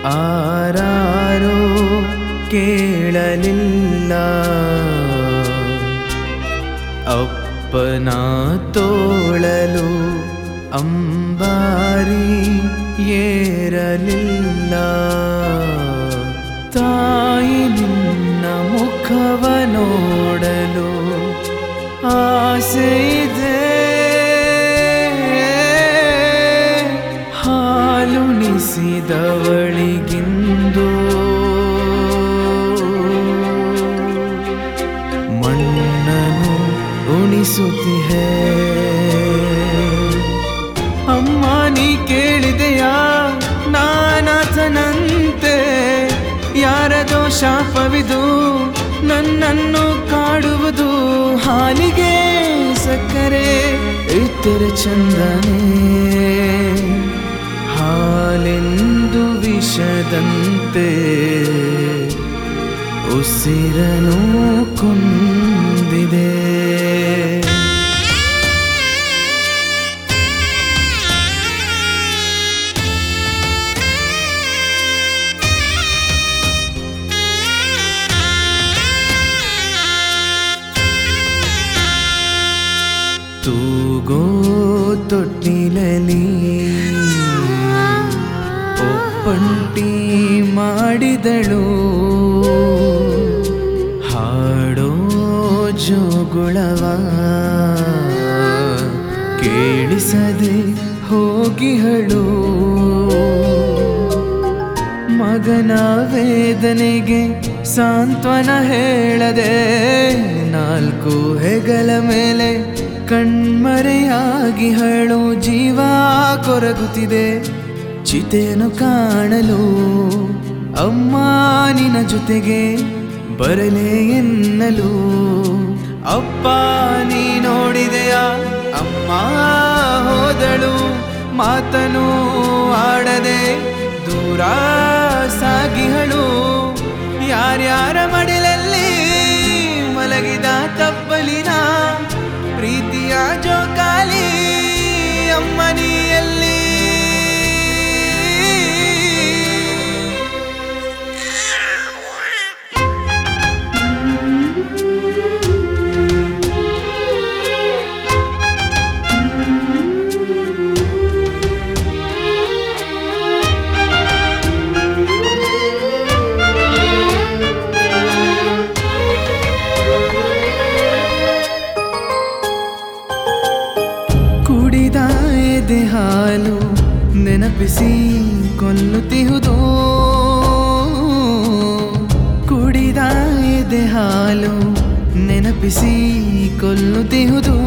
ಆರಾರೋ ಕೇಳಲಿಲ್ಲ ಅಪ್ಪನ ತೋಳಲು ಅಂಬಾರಿ ಏರಲಿಲ್ಲ ತಾಯಿ ನಿನ್ನ ಮುಖವ ನೋಡಲು ಆಸೆ ಇದೆ ಹಾಲುಣಿಸಿದವಳಿಗಿಂದು ಮಣ್ಣನು ಉಣಿಸುತ್ತಿಹೆ ಅಮ್ಮ ನೀ ಕೇಳಿದೆಯಾ ನಾನಾಥನಂತೆ ಯಾರದೋ ಶಾಪವಿದು ನನ್ನನ್ನು ಕಾಡುವುದು ಹಾಲಿಗೆ ಸಕ್ಕರೆ ಇತರ ಚಂದನೆ ಹಾಲೆಂದು ವಿಷದಂತೆ ಉಸಿರನು ಕೊಂದಿದೆ ತೂಗೋ ತೊಟ್ಟಿಲಲಿ ಒಪ್ಪಂಟಿ ಮಾಡಿದಳು ಹಾಡೋ ಜೋಗುಳವ ಕೇಳಿಸದೆ ಹೋಗಿಹಳು ಮಗನ ವೇದನೆಗೆ ಸಾಂತ್ವನ ಹೇಳದೆ ನಾಲ್ಕು ಹೆಗಲ ಮೇಲೆ ಕಣ್ಮರೆಯಾಗಿ ಹಳು ಜೀವ ಕೊರಗುತ್ತಿದೆ ಚಿತೆಯನ್ನು ಕಾಣಲು ಅಮ್ಮ ನಿನ್ನ ಜೊತೆಗೆ ಬರಲೇ ಎನ್ನಲು ಅಪ್ಪ ನೀ ನೋಡಿದೆಯಾ ಅಮ್ಮ ಹೋದಳು ಮಾತನು ಆಡದೆ ದೂರ ಸಾಗಿಹಳು ಯಾರ್ಯಾರ ಮಡಿಲಲ್ಲಿ ಮಲಗಿದ ತಪ್ಪಲಿನ ಪ್ರೀತಿಯ ಜೋಕಾಲಿ ಅಮ್ಮನಿಯಲ್ಲಿ ಕುಡಿದ ಎದೆ ಹಾಲು ನೆನಪಿಸಿ ಕೊಲ್ಲುತ್ತಿಹುದು ಕುಡಿದ ಎದೆ ಹಾಲು ನೆನಪಿಸಿ ಕೊಲ್ಲುತ್ತಿಹುದು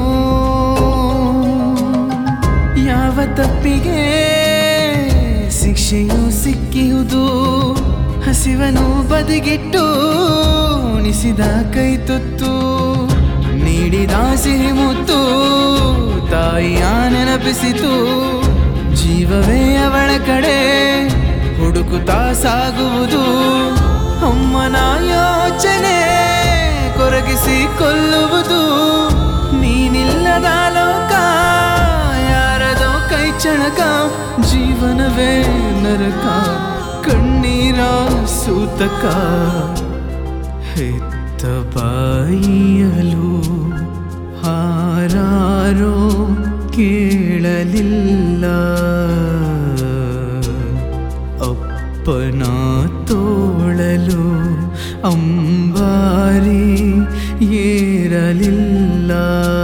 ಯಾವ ತಪ್ಪಿಗೆ ಶಿಕ್ಷೆಯು ಸಿಕ್ಕಿಹುದು ಹಸಿವನು ಬದಿಗಿಟ್ಟು ಉಣಿಸಿದ ಕೈ ತುತ್ತು ನೀಡಿದ ಸಿಹಿ ಮುತ್ತು ತಾಯಿಯ ನೆನಪಿಸಿತು ಜೀವವೇ ಅವಳ ಕಡೆ ಹುಡುಕುತ್ತಾ ಸಾಗುವುದು ಅಮ್ಮನ ಯೋಚನೆ ಕೊರಗಿಸಿ ಕೊಲ್ಲುವುದು ನೀನಿಲ್ಲದ ಲೋಕ ಯಾರದೋ ಕೈ ಚಣಕ ಜೀವನವೇ ನರಕ ಕಣ್ಣೀರ ಸೂತಕ ಹೆತ್ತ ಬಾಯಿಯಲು ಹಾರಾರೋ ಕೇಳಲಿಲ್ಲ ಅಪ್ಪನ ತೋಳಲು ಅಂಬಾರಿ ಏರಲಿಲ್ಲ